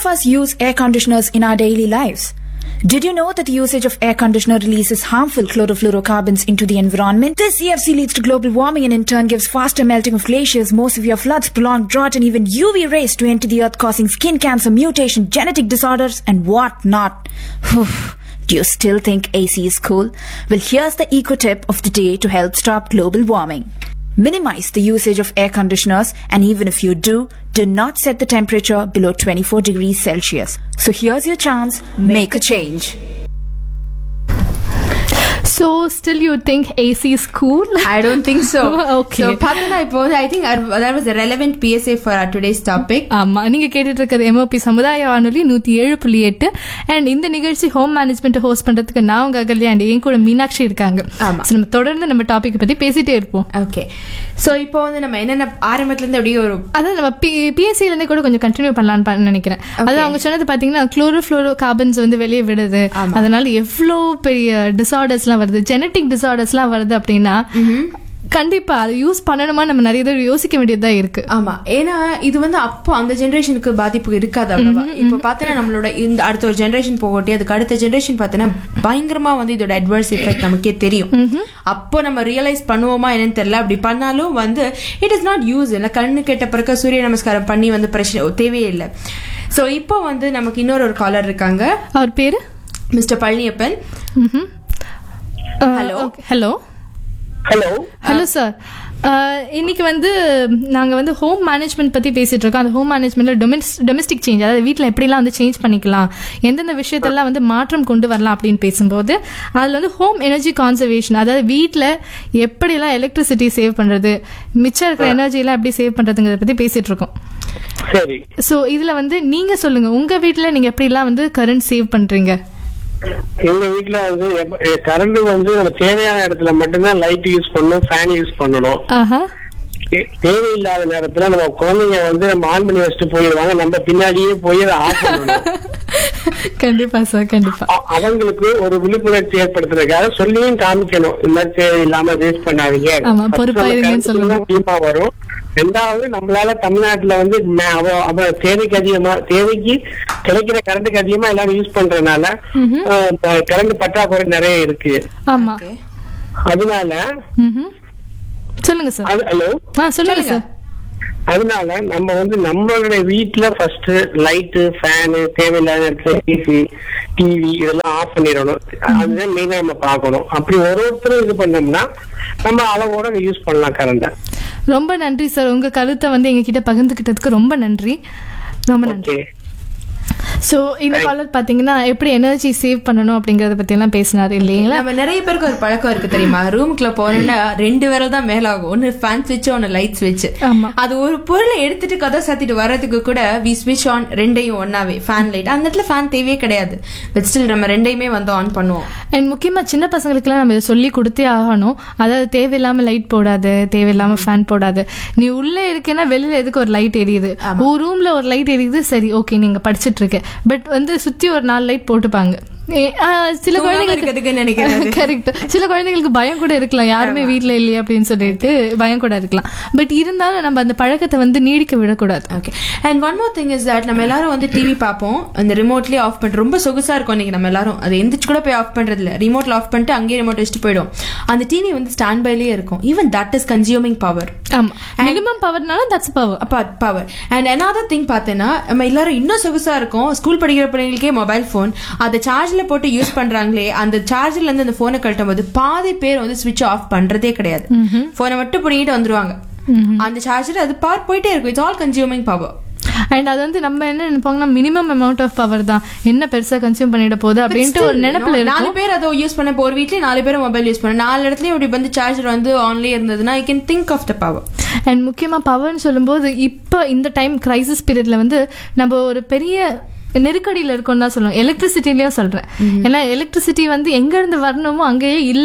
of us use air conditioners in our daily lives. Did you know that the usage of air conditioner releases harmful chlorofluorocarbons into the environment? This CFC leads to global warming and in turn gives faster melting of glaciers, more severe floods, prolonged drought, and even UV rays to enter the earth, causing skin cancer, mutation, genetic disorders, and what not. Do you still think AC is cool? Well, here's the eco tip of the day to help stop global warming. Minimize the usage of air conditioners and even if you do, do not set the temperature below 24 degrees Celsius. So here's your chance, make a change. So still you think AC is cool? I don't think so. Okay. So, பார்த்தனா இப்போ I think our- that was a relevant PSA for our today's topic. ஆமா நீங்க கேட்டுட்டு இருக்கிறது MOP சமுதாய வானொலி நூத்தி ஏழு புள்ளி எட்டு அண்ட் இந்த நிகழ்ச்சி ஹோம் மேனேஜ்மெண்ட் ஹோஸ்ட் பண்றதுக்கு நான் உங்க அகல்யா அண்ட் என் கூட மீனாட்சி இருக்காங்க ஆமா. So, நம்ம தொடர்ந்து நம்ம டாபிக் பத்தி பேசிட்டே இருப்போம் ஓகே சோ இப்போ வந்து நம்ம என்னென்ன ஆரம்பத்துல இருந்து அப்படியே ஒரு அதான் நம்ம பிஎஸ்சில இருந்தே கூட கொஞ்சம் கண்டினியூ பண்ணலாம்னு பா- நினைக்கிறேன் அது அவங்க சொன்னது பாத்தீங்கன்னா குளோரோஃப்ளோரோ கார்பன்ஸ் வந்து வெளியே விடுது அதனால எவ்வளோ பெரிய டிசார்டர்ஸ்லாம் வருது ஜெனட்டிக் டிசார்டர்ஸ்லாம் வருது அப்படின்னா கண்டிப்பா அது யூஸ் பண்ணணுமா நம்ம நிறைய தடவை யோசிக்க வேண்டியதா இருக்கு ஆமா ஏன்னா இது வந்து அப்போ அந்த ஜெனரேஷனுக்கு பாதிப்பு இருக்காது அவ்வளவா இப்போ பார்த்தீங்கன்னா நம்மளோட இந்த அடுத்த ஒரு ஜெனரேஷன் போகட்டி அதுக்கு அடுத்த ஜெனரேஷன் பார்த்தீங்கன்னா பயங்கரமா வந்து இதோட அட்வர்ஸ் எஃபெக்ட் நமக்கே தெரியும் அப்போ நம்ம ரியலைஸ் பண்ணுவோமா என்னன்னு தெரியல அப்படி பண்ணாலும் வந்து இட் இஸ் நாட் யூஸ் இல்லை கண்ணு கெட்ட பிறகு சூரிய நமஸ்காரம் பண்ணி வந்து பிரச்சனை தேவையே இல்லை ஸோ இப்போ வந்து நமக்கு இன்னொரு ஒரு காலர் இருக்காங்க அவர் பேரு mister Palaniappan hello hello hello hello sir இன்னைக்கு வந்து நாங்க வந்து ஹோம் மேனேஜ்மெண்ட் பத்தி பேசிட்டு இருக்கோம் அந்த ஹோம் மேனேஜ்மெண்ட்ல டொமஸ்டிக் சேஞ்ச் அதாவது வீட்ல எப்படிலாம் வந்து சேஞ்ச் பண்ணிக்கலாம் எந்தெந்த விஷயத்தெல்லாம் வந்து மாற்றம் கொண்டு வரலாம் அப்படின்னு பேசும்போது அதுல வந்து ஹோம் எனர்ஜி கான்சர்வேஷன் அதாவது வீட்ல எப்படிலாம் எலக்ட்ரிசிட்டி சேவ் பண்றது மிச்சம் இருக்கிற எனர்ஜி எல்லாம் எப்படி சேவ் பண்றதுங்கிறத பத்தி பேசிட்டு இருக்கோம் சரி சோ இதுல வந்து நீங்க சொல்லுங்க உங்க வீட்ல நீங்க எப்படிலாம் வந்து கரண்ட் சேவ் பண்றீங்க எங்க வீட்ல வந்து கரண்ட் வந்து நம்ம தேவையான இடத்துல மட்டும்தான் லைட் யூஸ் பண்ணணும் ஃபேன் யூஸ் பண்ணணும் ஆஹா தே- தேவையில்லாத நேரத்துல நம்ம குழந்தைங்க வந்து நம்ம ஆன் பண்ணி வச்சுட்டு போயிடுவாங்க நம்ம பின்னாடியே போய் அதை ஆஃப் பண்ணணும் கண்டிப்பா சார் கண்டிப்பா அ- அவங்களுக்கு ஒரு விழிப்புணர்ச்சி ஏற்படுத்துறதுக்காக சொல்லியும் காமிக்கணும் இந்த மாதிரி தேவையில்லாம வேஸ்ட் பண்ணாதீங்க ஆமா, First பொறுப்பா நம்ம இருங்கன்னு கருத்து சொல்லணும். தான் தீர்ப்பா வரும் ரெண்டாவது நம்மளால தமிழ்நாட்டுல வந்து ம- அவ- அவ தேவைக்கு அதிகமா தேவைக்கு கிடைக்கிற கரண்ட்டுக்கு அதிகமா எல்லாரும் யூஸ் பண்றதுனால கரண்ட் பற்றாக்குறை நிறைய இருக்கு ஆமா அதனால ம்ஹும். சொல்லுங்க சார் அது- ஹலோ ஆ சொல்லுங்க சார் அதனால நம்ம வந்து நம்மளுடைய வீட்ல ஃபர்ஸ்ட் லைட்டு ஃபேனு தேவையில்லாத இடத்துல ஏசி டிவி இதெல்லாம் ஆஃப் பண்ணிடணும் அதுதான் மெயினா நம்ம பார்க்கணும் அப்படி ஒரு ஒருத்தரும் இது பண்ணோம்னா நம்ம அளவோட யூஸ் பண்ணலாம் கரண்ட ரொம்ப நன்றி சார் உங்க கருத்தை வந்து எங்க கிட்ட பகிர்ந்துக்கிட்டதுக்கு ரொம்ப நன்றி ரொம்ப நன்றி ஓகே சோ இந்த காலர் பாத்தீங்கன்னா எப்படி எனர்ஜி சேவ் பண்ணணும் அப்படிங்கறத பத்தி எல்லாம் பேசினாரு இல்லைங்களா நம்ம நிறைய பேருக்கு ஒரு பழக்கம் இருக்கு தெரியுமா ரூமுக்குள்ள போனோம்னா ரெண்டு விரல் தான் மேல ஆகும் ஒன்னு ஃபேன் ஸ்விட்ச் ஒன்னு லைட் ஸ்விட்ச் ஆமா. அது ஒரு பொருளை எடுத்துட்டு கதை சாத்திட்டு வர்றதுக்கு கூட வி ஸ்விட்ச் ஆன் ரெண்டையும் ஒன்னாவே ஃபேன் லைட் அந்த இடத்துல ஃபேன் தேவையே கிடையாது பட் ஸ்டில் நம்ம ரெண்டையுமே வந்து ஆன் பண்ணுவோம் அண்ட் முக்கியமா சின்ன பசங்களுக்குலாம் நம்ம இதை சொல்லி கொடுத்தே ஆகணும் அதாவது தேவையில்லாம லைட் போடாது தேவையில்லாம ஃபேன் போடாது நீ உள்ள இருக்கேன்னா வெளியில எதுக்கு ஒரு லைட் எரியுது ஒரு ரூம்ல ஒரு லைட் எரியுது சரி ஓகே நீங்க படிச்சிட்டு இருக்க பட் வந்து சுத்தி ஒரு நாலு லைட் போட்டுப்பாங்க ஏ, ஆ, சில தூங்காம இருக்கிறதுக்கு நினைக்கிறது. குழந்தைங்களுக்கு கரெக்ட் சில குழந்தைங்களுக்கு பயம் கூட இருக்கலாம் யாருமே வீட்ல இல்லையே அப்படின்னு சொல்லிட்டு பயம் கூட இருக்கலாம் பட் இருந்தாலும் நம்ம அந்த பழக்கத்தை வந்து நீடிக்க விடக்கூடாது okay and one more thing is that நம்ம எல்லாரும் வந்து டிவி பார்ப்போம் அந்த ரிமோட்லயே ஆஃப் பண்ணிட்டு ரொம்ப சொகுசா இருக்கும் இன்னைக்கு நம்ம எல்லாரும் அதை எந்திரிச்சு கூட போய் ஆஃப் பண்றது இல்ல ரிமோட்ல ஆஃப் பண்ணிட்டு அங்கேயே ரிமோட் வச்சுட்டு போயிடும் அந்த டிவி வந்து ஸ்டாண்ட் பைலயே இருக்கும் even that is consuming power ஆமா மினிமம் பவர்னால that's power power and another thing பார்த்தேன்னா நம்ம எல்லாரும் இன்னும் சொகுசா இருக்கும் ஸ்கூல் படிக்கிற பிள்ளைங்களுக்கே மொபைல் ஃபோன் அதை சார்ஜ்ல போட்டு யூஸ் பண்றாங்களே அந்த சார்ஜர்ல இருந்து அந்த போனை கழட்டும் போது பாதி பேர் வந்து ஸ்விட்ச் ஆஃப் பண்றதே கிடையாது போனை மட்டும் பிடிங்கிட்டு வந்துருவாங்க அந்த சார்ஜர் அது பார் போயிட்டே இருக்கும் it's all consuming power and அது வந்து நம்ம என்ன நினைப்பாங்கன்னா மினிமம் அமௌண்ட் ஆஃப் பவர் தான் என்ன பெருசா கன்சியூம் பண்ணிட போகுது அப்படின்ட்டு ஒரு நினைப்புல நாலு இருக்கும் பேர் அதை யூஸ் பண்ண இப்போ ஒரு வீட்லயே நாலு பேர் மொபைல் யூஸ் பண்ண நாலு இடத்துலயும் இப்படி வந்து சார்ஜர் வந்து ஆன்லயே இருந்ததுன்னா I can think of the power and முக்கியமா பவர்னு சொல்லும்போது இப்போ இந்த டைம் கிரைசிஸ் பீரியட்ல வந்து நம்ம ஒரு பெரிய நெருக்கடியில இருக்கோம்னு தான் சொல்லுவோம் எலக்ட்ரிசிட்டிலயும் சொல்றேன் ஏன்னா எலக்ட்ரிசிட்டி வந்து எங்க இருந்து வரணுமோ அங்கேயே இல்ல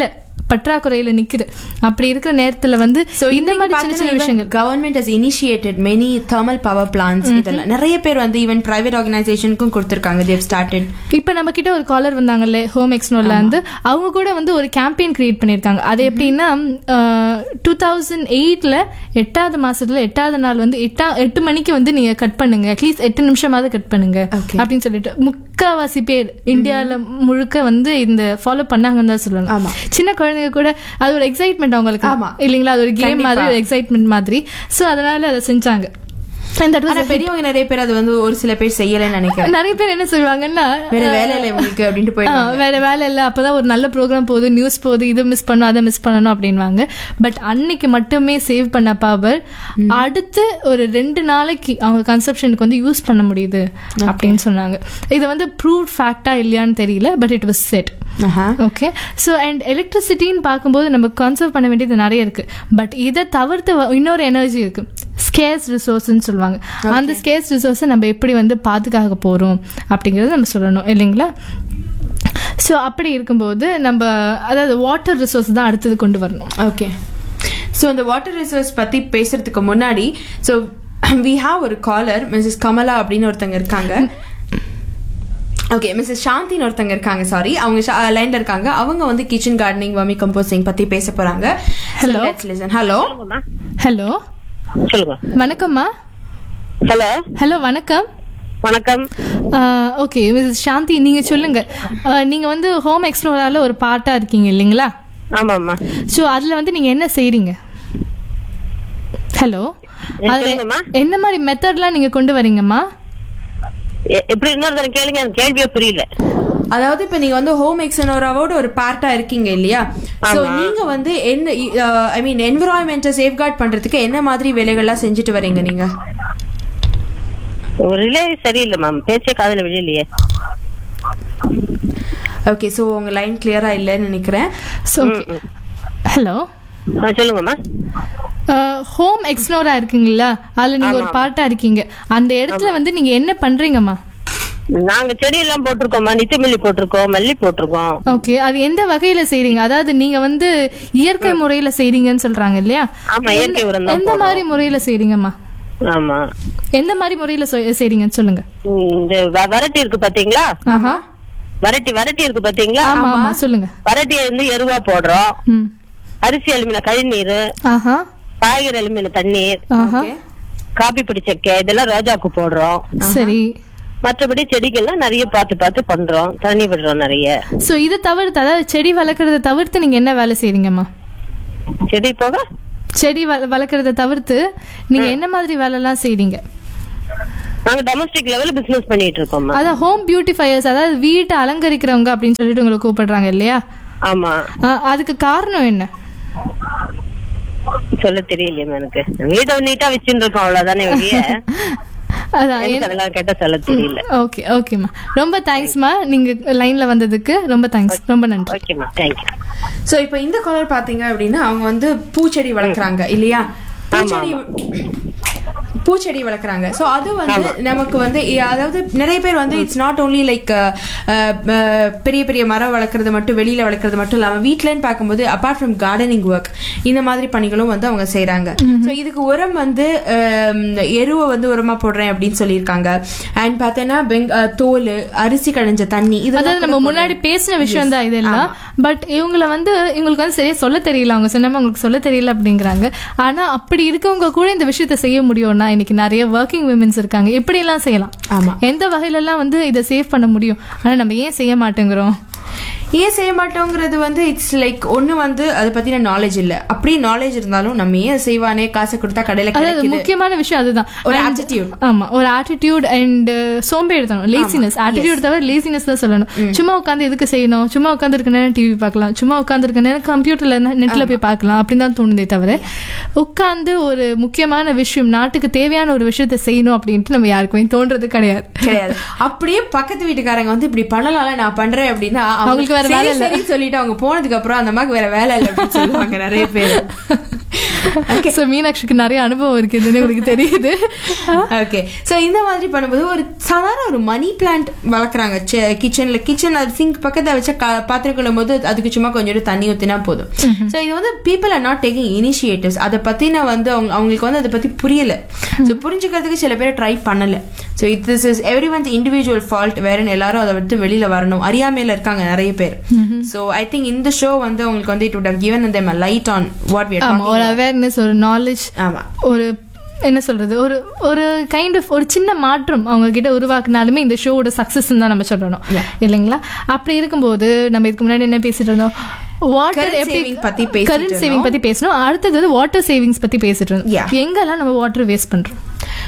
பற்றாக்குறையில நிக்குது அப்படி இருக்கிற நேரத்துல வந்து இந்த மாதிரி சின்ன சின்ன விஷயங்கள் government has initiated many thermal power plants இதெல்லாம் நிறைய பேர் வந்து ஈவன் பிரைவேட் ஆர்கனைசேஷனுக்கும் கொடுத்திருக்காங்க தேவ் ஸ்டார்டட் இப்ப நம்ம கிட்ட ஒரு காலர் வந்தாங்கல்ல ஹோம் எக்ஸ்னோல இருந்து அவங்க கூட வந்து ஒரு கேம்பெயின் கிரியேட் பண்ணிருக்காங்க அது எப்படின்னா டூ தௌசண்ட் எயிட்ல எட்டாவது மாசத்துல எட்டாவது நாள் வந்து எட்டா எட்டு மணிக்கு வந்து நீங்க கட் பண்ணுங்க அட்லீஸ்ட் எட்டு நிமிஷமாவது கட் பண்ணுங்க Okay. அப்படின்னு சொல்லிட்டு முக்காவாசி பேர் இந்தியால முழுக்க வந்து இந்த ஃபாலோ பண்ணாங்கன்னு தான் சொல்லணும் ஆமா. சின்ன குழந்தைங்க கூட அது ஒரு எக்ஸைட்மெண்ட் அவங்களுக்கு ஆமா. இல்லைங்களா அது ஒரு கேம் கண்டிப்பா. மாதிரி ஒரு எக்ஸைட்மெண்ட் மாதிரி சோ அதனால அதை செஞ்சாங்க And that was ஆனா a hit. பெரியவங்க நிறைய பேர் அது வந்து ஒரு சில பேர் செய்யலைன்னு நினைக்கிறேன் நிறைய பேர் என்ன சொல்லுவாங்கன்னா வேற வேலை இல்லை இவங்களுக்கு அப்படின்ட்டு ஆ, போயிடுவாங்க வேற வேலை இல்ல அப்பதான் ஒரு நல்ல ப்ரோக்ராம் போகுது நியூஸ் போகுது இதை மிஸ் பண்ணணும் அதை மிஸ் பண்ணணும் அப்படின்வாங்க பட் அன்னைக்கு மட்டுமே சேவ் பண்ண பவர் அடுத்து ஒரு ரெண்டு நாளைக்கு அவங்க கன்சப்ஷனுக்கு வந்து யூஸ் பண்ண முடியுது அப்படின்னு சொன்னாங்க இது வந்து ப்ரூவ் ஃபேக்டா இல்லையான்னு தெரியல பட் இட் வாஸ் செட் ஆஹா. ஓகே ஸோ அண்ட் எலக்ட்ரிசிட்டின்னு பார்க்கும்போது நம்ம கன்சர்வ் பண்ண வேண்டியது நிறைய இருக்கு பட் இதை தவிர்த்து வ- இன்னொரு எனர்ஜி இருக்கு ஸ்கேர்ஸ் ரிசோர்ஸ்னு சொல்லுவாங்க அந்த ஸ்கேர்ஸ் ரிசோர்ஸை நம்ம எப்படி வந்து பாதுகாக்க போறோம் அப்படிங்கறத நம்ம சொல்லணும் இல்லைங்களா ஸோ அப்படி இருக்கும்போது நம்ம அதாவது வாட்டர் ரிசோர்ஸ் தான் அடுத்தது கொண்டு வரணும் ஓகே ஸோ இந்த வாட்டர் ரிசோர்ஸ் பத்தி பேசுறதுக்கு முன்னாடி ஸோ வி ஹாவ் ஒரு காலர் மிஸ்ஸஸ் கமலா அப்படின்னு ஒருத்தங்க இருக்காங்க ஓகே மிஸ்ஸஸ் சாந்தின்னு ஒருத்தங்க இருக்காங்க சாரி அவங்க லைன்ல இருக்காங்க அவங்க வந்து கிச்சன் கார்டனிங் வர்மி கம்போஸ்டிங் பத்தி பேச போறாங்க Hello. ஹலோ ஹலோ சொல்லுங்க வணக்கம்மா ஹலோ ஹலோ வணக்கம் வணக்கம் ஓகே மிஸ் சாந்தி நீங்க சொல்லுங்க ஆஹ், நீங்க வந்து ஹோம் எக்ஸ்ப்ளோரால ஒரு பார்ட்டா இருக்கீங்க இல்லைங்களா ஆமாம்மா ஸோ அதுல வந்து நீங்க என்ன செய்றீங்க ஹலோ ஏ, அதுல சொல்லுங்கம்மா. என்ன மாதிரி மெத்தட்லாம் நீங்க கொண்டு வரீங்கம்மா எ- எப்படி இன்னொரு தடவை கேளுங்க எனக்கு கேள்வியே புரியல அதாவது இப்ப நீங்க வந்து ஹோம் எக்ஸனோராவோட ஒரு பார்ட்டா இருக்கீங்க இல்லையா சோ ஆமா. நீங்க வந்து என்ன ஐ மீன் என்விரான்மெண்ட்டை சேஃப்கார்ட் பண்றதுக்கு என்ன மாதிரி வேலைகள்லாம் செஞ்சுட்டு வரீங்க நீங்க ஒரு ரிலே சரியில்லை மேம் பேச்சே காதுல விழலையே ஓகே சோ உங்க லைன் கிளியரா இல்லைன்னு நினைக்கிறேன் ஸோ ஹலோ ஆ, சொல்லுங்கம்மா ஹோம் எக்ஸ்ப்ளோரா இருக்கீங்களா அதுல நீங்க ஒரு பார்ட்டா இருக்கீங்க அந்த இடத்துல வந்து நீங்க என்ன பண்றீங்கம்மா நாங்க செடி எல்லாம் போட்டிருக்கோம்மா நித்திமல்லி போட்டிருக்கோம் மல்லி போட்டிருக்கோம் ஓகே அது எந்த வகையில செய்றீங்க அதாவது நீங்க வந்து இயற்கை முறையில செய்றீங்கன்னு சொல்றாங்க இல்லையா ஆமா, இயற்கை உரம் தான் எந்த மாதிரி முறையில செய்றீங்கம்மா ஆமா எந்த மாதிரி முறையில செய்- செய்றீங்கன்னு சொல்லுங்க ம், இந்த வ- வரட்டி இருக்கு பாத்தீங்களா ஆஹா வரட்டி வரட்டி இருக்கு பாத்தீங்களா ஆமா ஆமா சொல்லுங்க வரட்டியை வந்து எருவா போடுறோம் ம் அரிசி அலுமின கழிநீர் ஆஹா காய்கறி அலுமின தண்ணீர் ஆஹா காபி பொடி சக்கை இதெல்லாம் ரோஜாக்கு போடுறோம் சரி மற்றபடி செடிகள்லாம் நிறைய பார்த்து பார்த்து பண்றோம் தண்ணி விடுறோம் நிறைய சோ இதை தவிர்த்து அதாவது செடி வளர்க்கறத தவிர்த்து நீங்க என்ன வேலை செய்றீங்கம்மா செடி போக செடி வள- வளர்க்கறத தவிர்த்து நீங்க என்ன மாதிரி வேலை எல்லாம் செய்றீங்க நாங்க டொமஸ்டிக் லெவல்ல பிசினஸ் பண்ணிட்டு இருக்கோம்மா அதான் ஹோம் பியூட்டிஃபையர்ஸ் அதாவது வீட்டை அலங்கரிக்கிறவங்க அப்படின்னு சொல்லிட்டு உங்களை கூப்பிடுறாங்க இல்லையா ஆமா ஆ, அதுக்கு காரணம் என்ன சொல்ல தெரியலையே எனக்கு வீட்டை நீட்டா வச்சுட்டு இருக்கோம் அவ்வளவுதானே வெளிய அதான் எனக்கு அதெல்லாம் கேட்டா சொல்ல தெரியல ஓகே ஓகேம்மா ரொம்ப தேங்க்ஸ்மா நீங்க லைன்ல வந்ததுக்கு ரொம்ப தேங்க்ஸ் ரொம்ப நன்றி ஓகேம்மா தேங்க்யூ சோ இப்போ இந்த கலர் பாத்தீங்க அப்படின்னா அவங்க வந்து பூச்செடி வளர்க்குறாங்க இல்லையா பூச்செடி பூச்செடி வளர்க்குறாங்க ஸோ அது வந்து நமக்கு வந்து இ- அதாவது நிறைய பேர் வந்து இட்ஸ் நாட் ஓன்லி லைக் பெரிய பெரிய மரம் வளர்க்குறது மட்டும் வெளியில வளர்க்குறது மட்டும் இல்லாமல் வீட்டிலன்னு பார்க்கும்போது அப்பார்ட் ஃப்ரம் கார்டனிங் ஒர்க் இந்த மாதிரி பணிகளும் வந்து அவங்க செய்றாங்க ஸோ இதுக்கு உரம் வந்து ஆம், எருவை வந்து உரமா போடுறேன் அப்படின்னு சொல்லியிருக்காங்க அண்ட் பார்த்தீங்கன்னா பெங் அஹ், தோல் அரிசி கடைஞ்ச தண்ணி அதாவது இதெல்லாம் நம்ம முன்னாடி பேசின விஷயம் தான் இதெல்லாம் பட் இவங்கள வந்து இவங்களுக்கு வந்து சரியா சொல்ல தெரியல அவங்க சொன்னாம உங்களுக்கு சொல்ல தெரியல அப்படிங்கிறாங்க ஆனா அப்படி இருக்கவங்க கூட இந்த விஷயத்த செய்ய முடியும்னா இன்னைக்கு நிறைய ஒர்க்கிங் விமன்ஸ் இருக்காங்க எப்படி எல்லாம் செய்யலாம் ஆமா எந்த வகையில எல்லாம் வந்து இதை சேவ் பண்ண முடியும் ஆனா நம்ம ஏன் செய்ய மாட்டேங்கிறோம் ஏன் செய்ய மாட்டோங்கிறது வந்து இட்ஸ் லைக் ஒண்ணு வந்து அதை பத்தின நாலேஜ் இல்ல அப்படியே நாலேஜ் இருந்தாலும் நம்ம ஏன் செய்வானே காசு கொடுத்தா கடையில அதாவது கிடைக்குது முக்கியமான விஷயம் அதுதான் ஒரு And- attitude. ஆமா ஒரு ஆட்டிடியூட் அண்ட் சோம்பேறித்தனம் லேசினஸ் ஆட்டிடியூட் தவிர லேசினஸ் தான் சொல்லணும் சும்மா உட்காந்து எதுக்கு செய்யணும் சும்மா உட்காந்து இருக்க நேரம் டிவி பார்க்கலாம் சும்மா உட்காந்து இருக்க நேரம் கம்ப்யூட்டர்ல நெட்ல போய் பார்க்கலாம் அப்படின்னு தான் தோணுதே தவிர உட்காந்து ஒரு முக்கியமான விஷயம் நாட்டுக்கு தேவையான ஒரு விஷயத்த செய்யணும் அப்படின்ட்டு நம்ம யாருக்குமே தோன்றது கிடையாது கிடையாது அப்படியே பக்கத்து வீட்டுக்காரங்க வந்து இப்படி பண்ணலாம்ல நான் பண்றேன் அப்படின்னா அவங்க அவங்களுக்கு வேற சரி, வேலை இல்ல. சரின்னு சொல்லிட்டு அவங்க போனதுக்கு அப்புறம் அந்த மாதிரி வேற வேலை இல்லை அப்படின்னு சொல்லுவாங்க நிறைய பேர் So, மீனாட்சிக்கு நிறைய அனுபவம் இருக்குதுன்னு உங்களுக்கு தெரியுது ஓகே சோ இந்த மாதிரி பண்ணும்போது ஒரு சாதாரண ஒரு மணி பிளான்ட் வளர்க்குறாங்க கிச்சன்ல கிச்சன் அது சிங்க் பக்கத்துல வச்ச க- பாத்திரம் கழுவும் போது அதுக்கு சும்மா கொஞ்சம் தண்ணி ஊத்தினா போதும் சோ இது வந்து people are not taking initiatives அதை பத்தின வந்து அவங்க அவங்களுக்கு வந்து அதை பத்தி புரியல சோ புரிஞ்சுக்கிறதுக்கு சில பேர் ட்ரை பண்ணல so it this is everyone's individual fault வேறன்னு எல்லாரும் அதை விட்டு வெளியில வரணும் அறியாமையில இருக்காங்க நிறைய பேர் சோ ஐ திங்க் இந்த ஷோ வந்து உங்களுக்கு வந்து it would have given them a light on what we are ஆமா talking ஒரு about. அவேர்னஸ் ஒரு நாலேஜ் ஆமா ஒரு என்ன சொல்றது ஒரு ஒரு கைண்ட் ஆஃப் ஒரு சின்ன மாற்றம் அவங்க கிட்ட உருவாக்குனாலுமே இந்த ஷோவோட சக்சஸ் தான் நம்ம சொல்லணும் இல்லைங்களா அப்படி இருக்கும்போது நம்ம இதுக்கு முன்னாடி என்ன பேசிட்டு இருந்தோம் வாட்டர் Current எப்படி saving பத்தி பேசிட்டு கரண்ட் சேவிங் பத்தி பேசணும் அடுத்தது வந்து வாட்டர் சேவிங்ஸ் பத்தி பேசிட்டு இருந்தோம் Yeah. எங்கெல்லாம் நம்ம வாட்டர் வேஸ்ட் பண்றோம்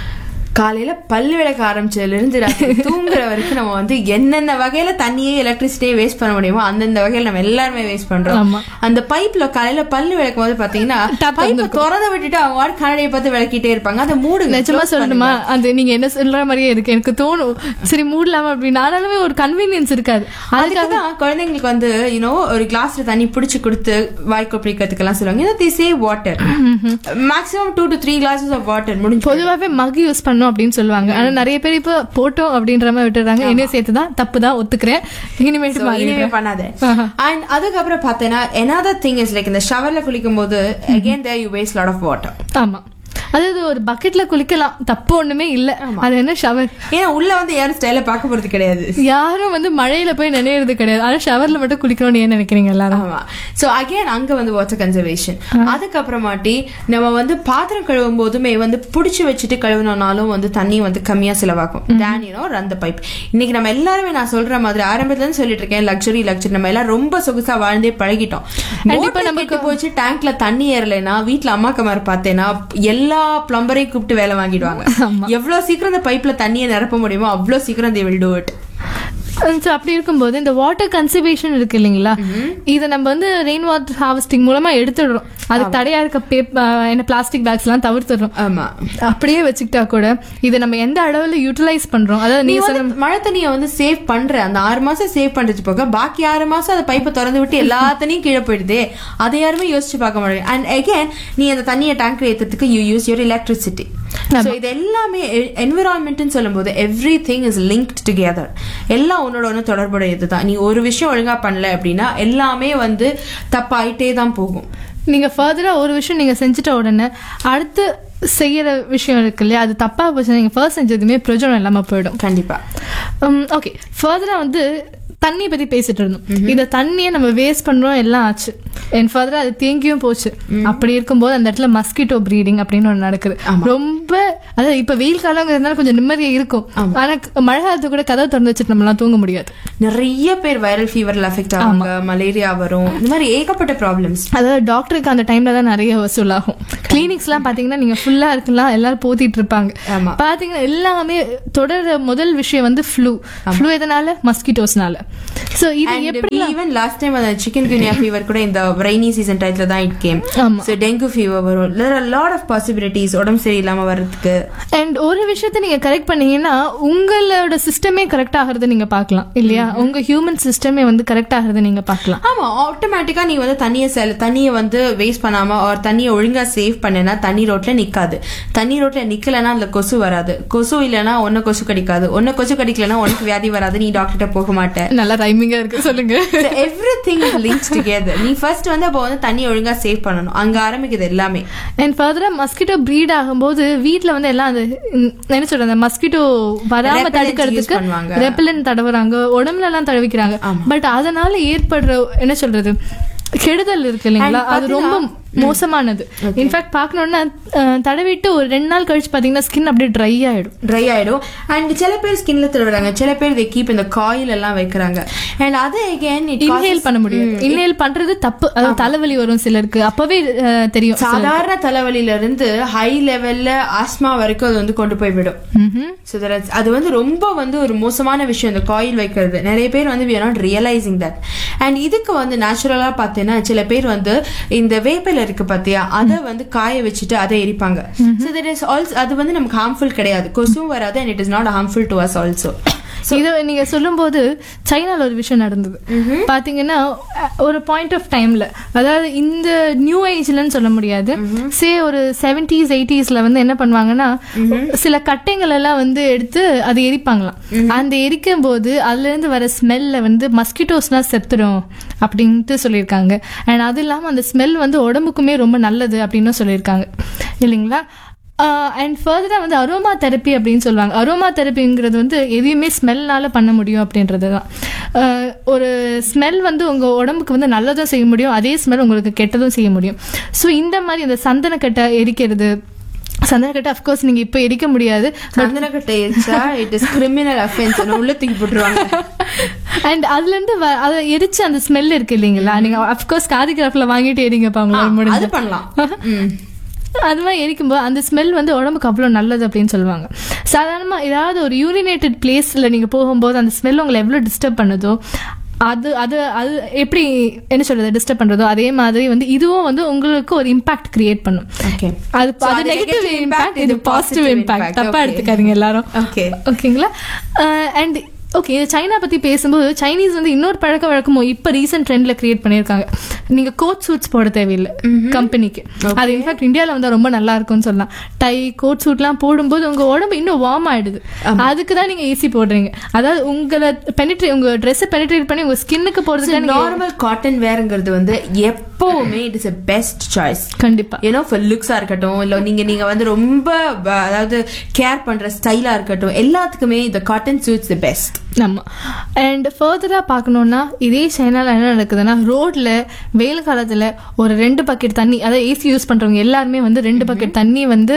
காலையில பல்லு விளக்க ஆரம்பிச்சதுல இருந்து ராத்திரி தூங்குற வரைக்கும் நம்ம வந்து என்னென்ன வகையில தண்ணியே எலக்ட்ரிசிட்டியே வேஸ்ட் பண்ண முடியுமோ அந்தந்த வகையில நம்ம எல்லாருமே வேஸ்ட் பண்றோம் ஆமா. அந்த பைப்ல காலையில பல்லு விளக்கும் போது பாத்தீங்கன்னா Tap பைப் திறந்து விட்டுட்டு அவங்க வாட்டு கண்ணாடியை பார்த்து விளக்கிட்டே இருப்பாங்க அதை மூடுங்க நிஜமா close சொல்லணுமா அது நீங்க என்ன சொல்ற மாதிரியே இருக்கு எனக்கு தோணும் சரி மூடலாமா அப்படின்னு ஆனாலுமே ஒரு கன்வீனியன்ஸ் இருக்காது அதுக்காக அதுக்காக குழந்தைங்களுக்கு வந்து யூனோ ஒரு கிளாஸ்ல தண்ணி பிடிச்சு கொடுத்து வாய்க்கு பிடிக்கிறதுக்கெல்லாம் சொல்லுவாங்க you know the save water maximum two to three glasses of water முடிஞ்சு பொதுவாவே மக் யூஸ் பண்ணும் அப்படின்னு சொல்லுவாங்க ஆனா நிறைய பேர் இப்ப போட்டோம் அப்படின்ற மாதிரி விட்டுறாங்க என்னையும் சேர்த்து தான் தப்பு தான் ஒத்துக்கிறேன் இனிமேட்டு So, இனிமே மாறிடுறேன். பண்ணாத ஆஹா. அண்ட் அதுக்கப்புறம் பார்த்தேன்னா another திங் இஸ் லைக் இந்த ஷவர்ல குளிக்கும் போது again there you waste lot of water ஆமா அதாவது ஒரு பக்கெட்ல குளிக்கலாம் தப்பு ஒண்ணுமே இல்ல அது என்ன ஷவர் ஏன்னா உள்ள வந்து யாரும் ஸ்டைல பார்க்க போறது கிடையாது யாரும் வந்து மழையில போய் நினைறது கிடையாது ஆனா ஷவர்ல மட்டும் குளிக்கணும்னு ஏன் நினைக்கிறீங்க எல்லாரும் ஆமா சோ அகைன் அங்க வந்து வாட்டர் கன்சர்வேஷன் அதுக்கப்புறமாட்டி நம்ம வந்து பாத்திரம் கழுவும் போதுமே வந்து புடிச்சு வச்சுட்டு கழுவினாலும் வந்து தண்ணி வந்து கம்மியா செலவாகும் then you know run the pipe இன்னைக்கு நம்ம எல்லாருமே நான் சொல்ற மாதிரி ஆரம்பத்துல இருந்து சொல்லிட்டு இருக்கேன் லக்ஸரி லக்ஸரி நம்ம எல்லாம் ரொம்ப சொகுசா வாழ்ந்தே பழகிட்டோம் கண்டிப்பா Motor கெட்டு போச்சு டேங்க்ல தண்ணி ஏறலைன்னா வீட்ல அம்மா கமார் பார்த்தேன்னா எல்லா பிளம்பரையும் கூப்பிட்டு வேலை வாங்கிடுவாங்க எவ்வளவு சீக்கிரம் இந்த பைப்ல தண்ணியை நிரப்ப முடியுமோ அவ்வளவு சீக்கிரம் they will do it So, அப்படி இருக்கும்போது இந்த வாட்டர் கன்சர்வேஷன் இருக்கு இல்லைங்களா இதை நம்ம வந்து ரெயின் வாட்டர் ஹார்வெஸ்டிங் மூலமா எடுத்துடுறோம் அது தடையா இருக்க பேப்பர் என்ன பிளாஸ்டிக் பேக்ஸ் எல்லாம் தவிர்த்துடுறோம் ஆமா அப்படியே வச்சுக்கிட்டா கூட இதை நம்ம எந்த அளவுல யூட்டிலைஸ் பண்றோம் அதாவது நீ நீங்க வந்து சொன்ன மழை தண்ணியை வந்து சேவ் பண்ற அந்த ஆறு மாசம் சேவ் பண்றது போக பாக்கி ஆறு மாசம் அந்த பைப்பை திறந்து விட்டு எல்லா தண்ணியும் கீழே போயிடுதே அதை யாருமே யோசிச்சு பார்க்க மாட்டேங்க அண்ட் அகைன் நீ அந்த தண்ணியை டேங்க்ல ஏத்துறதுக்கு you use your electricity so இது எல்லாமே என்விரான்மெண்ட்னு சொல்லும்போது everything is linked together எல்லாம் உன்னோட ஒன்று தொடர்புடையது தான் நீ ஒரு விஷயம் ஒழுங்கா பண்ணல அப்படின்னா எல்லாமே வந்து தப்பாயிட்டே தான் போகும் நீங்க ஃபர்தரா ஒரு விஷயம் நீங்க செஞ்சுட்ட உடனே அடுத்து செய்யற விஷயம் இருக்கு இல்லையா அது தப்பா போச்சு நீங்க ஃபர்ஸ்ட் செஞ்சதுமே பிரயோஜனம் இல்லாம போயிடும் கண்டிப்பா ஓகே ஃபர்தரா வந்து தண்ணியை பத்தி பேசிட்டு இருந்தோம் இந்த தண்ணியை நம்ம வேஸ்ட் பண்றோம் எல்லாம் ஆச்சு அண்ட் ஃபர்தரா அது தேங்கியும் போச்சு அப்படி இருக்கும்போது அந்த இடத்துல மஸ்கிட்டோ ப்ரீடிங் அப்படின்னு ஒன்று நடக்குது ரொம்ப அதாவது இப்ப வெயில் காலங்கிறதுனால கொஞ்சம் நிம்மதியா இருக்கும் ஆனா மழை காலத்து கூட கதவை திறந்து வச்சுட்டு நம்மளாம் தூங்க முடியாது நிறைய பேர் வைரல் ஃபீவர்ல அஃபெக்ட் ஆவாங்க மலேரியா வரும் இந்த மாதிரி ஏகப்பட்ட ப்ராப்ளம்ஸ் அதாவது டாக்டருக்கு அந்த டைம்ல தான் நிறைய வசூலாகும் கிளினிக்ஸ்லாம் பாத்தீங்கன்னா நீங்க ஃபுல்லா இருக்கலாம் எல்லாரும் போத்திட்டு இருப்பாங்க ஆமா. பாத்தீங்கன்னா எல்லாமே தொடர முதல் விஷயம் வந்து ஃப்ளூ ஃப்ளூ எதனால மஸ்கிட்டோஸ்னால சோ இது எப்படி ஈவன் லாஸ்ட் டைம் அந்த சிக்கன் குனியா ஃபீவர் கூட இந்த ரெய்னி சீசன் டைத்துல தான் இட் கேம் ஆமா. ஸோ டெங்கு ஃபீவர் வரும் லாட் ஆஃப் பாசிபிலிட்டிஸ் உடம்பு சரியில்லாம வர்றதுக்கு அண்ட் ஒரு விஷயத்த நீங்க கரெக்ட் பண்ணீங்கன்னா உங்களோட சிஸ்டமே கரெக்ட் ஆகிறத நீங்க பார்க்கலாம் இல்லையா உங்க ஹியூமன் சிஸ்டமே வந்து கரெக்ட் ஆகிறத நீங்க பார்க்கலாம் ஆமா ஆட்டோமேட்டிக்கா நீ வந்து தண்ணியை செல் தண்ணியை வந்து வேஸ்ட் பண்ணாம ஒரு தண்ணியை ஒழுங்கா சேவ் பண்ணனா தண்ணி ரோட்ல நிக்காது தண்ணி ரோட்ல நிக்கலனா அதுல கொசு வராது கொசு இல்லனா ஒன்ன கொசு கடிக்காது ஒன்ன கொசு கடிக்கலனா உனக்கு வியாதி வராது நீ டாக்டர்கிட்ட போக மாட்ட நல்லா ரைமிங்கா இருக்கு சொல்லுங்க எவ்ரி திங் லிங்க்ஸ் டுகெதர் நீ ஃபர்ஸ்ட் வந்து அப்போ வந்து தண்ணி ஒழுங்கா சேவ் பண்ணணும் அங்க ஆரம்பிக்குது எல்லாமே அண்ட் ஃபர்தரா மஸ்கிட்டோ ப்ரீட் ஆகும்போது வீட்ல வந்து எல்லாம் அந்த ம், என்ன சொல்றது அந்த மஸ்கிட்டோ வராம Repellent use தடுக்கிறதுக்கு பண்ணுவாங்க. ரெப்பலன் தடவுறாங்க உடம்புல எல்லாம் தடவிக்கிறாங்க பட் அதனால ஏற்படுற என்ன சொல்றது கெடுதல் இருக்கு இல்லைங்களா And அது ரொம்ப மோசமானது இன்ஃபேக்ட் பார்க்கணும்னா அஹ், தடவிட்டு ஒரு ரெண்டு நாள் கழிச்சு பாத்தீங்கன்னா ஸ்கின் அப்படியே ட்ரை ஆயிடும் ட்ரை ஆயிடும் அண்ட் சில பேர் ஸ்கின்ல தடவுறாங்க சில பேர் they கீப் இந்த காயில் எல்லாம் வைக்கிறாங்க அண்ட் அது again it இன்ஹேல் causes- பண்ண முடியும் இன்ஹேல் பண்றது தப்பு அதாவது தலைவலி வரும் சிலருக்கு அப்பவே அஹ், தெரியும் சாதாரண தலைவலியில இருந்து ஹை லெவல்ல ஆஸ்மா வரைக்கும் அது வந்து கொண்டு போய் விடும் ம்ஹும். So that it's- அது வந்து ரொம்ப வந்து ஒரு மோசமான விஷயம் இந்த காயில் வைக்கிறது நிறைய பேர் வந்து we are not realizing that and இதுக்கு வந்து நேச்சுரலா பார்த்தீங்கன்னா சில பேர் வந்து இந்த வேப்பில இருக்கு பாத்தியா அதை வந்து காய வச்சுட்டு அதை எரிப்பாங்க ஸோ தட் இஸ் ஆல்சோ அது வந்து நமக்கு ஹார்ம்ஃபுல் கிடையாது கொசுவும் வராது and it is not harmful to us also இது நீங்க சொல்லும்போது சைனால ஒரு விஷயம் நடந்தது பாத்தீங்கன்னா அஹ், ஒரு பாயிண்ட் ஆஃப் டைம்ல அதாவது இந்த நியூ ஏஜ்லன்னு சொல்ல முடியாது சே ஒரு செவன்டிஸ் எயிட்டிஸ்ல வந்து என்ன பண்ணுவாங்கன்னா சில கட்டைங்கள் எல்லாம் வந்து எடுத்து அதை எரிப்பாங்களாம் அந்த எரிக்கும் போது அதுல இருந்து வர ஸ்மெல்ல வந்து மஸ்கிட்டோஸ்லாம் செத்துரும் அப்படின்ட்டு சொல்லியிருக்காங்க அண்ட் அது இல்லாம அந்த ஸ்மெல் வந்து உடம்புக்குமே ரொம்ப நல்லது அப்படின்னு சொல்லியிருக்காங்க இல்லைங்களா அண்ட் ஃபர்தராக வந்து அரோமா தெரப்பி அப்படின்னு சொல்லுவாங்க அரோமா தெரப்பிங்கிறது வந்து எதையுமே ஸ்மெல்னால பண்ண முடியும் அப்படின்றது தான் ஆஹ் ஒரு ஸ்மெல் வந்து உங்கள் உடம்புக்கு வந்து நல்லதும் செய்ய முடியும் அதே ஸ்மெல் உங்களுக்கு கெட்டதும் செய்ய முடியும் ஸோ இந்த மாதிரி அந்த சந்தனக்கட்டை எரிக்கிறது சந்தனக்கட்டை அஃப்கோர்ஸ் நீங்கள் இப்போ எரிக்க முடியாது சந்தனக்கட்டை எரிச்சா இட் இஸ் கிரிமினல் அஃபென்ஸ் உள்ள தூக்கி போட்டுருவாங்க அண்ட் அதுல இருந்து வ- அதை எரிச்சு அந்த ஸ்மெல் இருக்கு இல்லைங்களா நீங்க அஃப்கோர்ஸ் காதி கிராஃப்ட்ல வாங்கிட்டு எரிங்கப்பா உங்களால அது முடிஞ்சு பண்ணலாம் ம். அது மாதிரி எரிக்கும்போது அந்த ஸ்மெல் வந்து உடம்புக்கு அவ்வளோ நல்லது அப்படின்னு சொல்லுவாங்க சாதாரணமாக ஏதாவது ஒரு யூரினேட்டட் பிளேஸில் நீங்கள் போகும்போது அந்த ஸ்மெல் உங்களை எவ்வளோ டிஸ்டர்ப் பண்ணுதோ அது அது அது எப்படி என்ன சொல்றது டிஸ்டர்ப் பண்றதோ அதே மாதிரி வந்து இதுவும் வந்து உங்களுக்கு ஒரு இம்பாக்ட் கிரியேட் பண்ணும் Okay. அது So, அது அது நெகட்டிவ் negative இம்பாக்ட் impact, இது இது பாசிட்டிவ் positive இம்பாக்ட் impact. தப்பா Okay. எடுத்துக்காதீங்க எல்லாரும் Okay. ஓகேங்களா அண்ட் ஓகே சைனா பத்தி பேசும்போது சைனீஸ் வந்து இன்னொரு பழக்க வழக்கமோ இப்ப ரீசெண்ட் ட்ரெண்ட்ல கிரியேட் பண்ணிருக்காங்க நீங்க கோட் சூட்ஸ் போட தேவையில்லை கம்பெனிக்கு அது இன்ஃபேக்ட் இந்தியால வந்து ரொம்ப நல்லா இருக்கும்னு சொல்லலாம் டை கோட் சூட்லாம் போடும்போது உங்க உடம்பு இன்னும் வார்ம் ஆயிடுது அதுக்கு தான் நீங்க ஏசி போடுறீங்க அதாவது உங்களை பெனிட்ரேட் உங்க ட்ரெஸ் பெனிட்ரேட் பண்ணி உங்க ஸ்கின்னுக்கு போடுறதுக்கு நீங்க நார்மல் காட்டன் வேர்ங்கிறது வந்து எப்பவுமே it is a best choice கண்டிப்பா ஏன்னோ ஃபார் லுக்ஸா இருக்கட்டும் இல்ல நீங்க நீங்க வந்து ரொம்ப ப- அதாவது கேர் பண்ற ஸ்டைலா இருக்கட்டும் எல்லாத்துக்குமே இந்த காட்டன் சூட்ஸ் தி பெஸ்ட் ஆமா அண்ட் ஃபர்தரா பார்க்கணும்னா இதே சைனால என்ன நடக்குதுன்னா ரோட்ல வெயில் காலத்துல ஒரு ரெண்டு பக்கெட் தண்ணி அதாவது ஏசி யூஸ் பண்றவங்க எல்லாருமே வந்து ரெண்டு பக்கெட் தண்ணி வந்து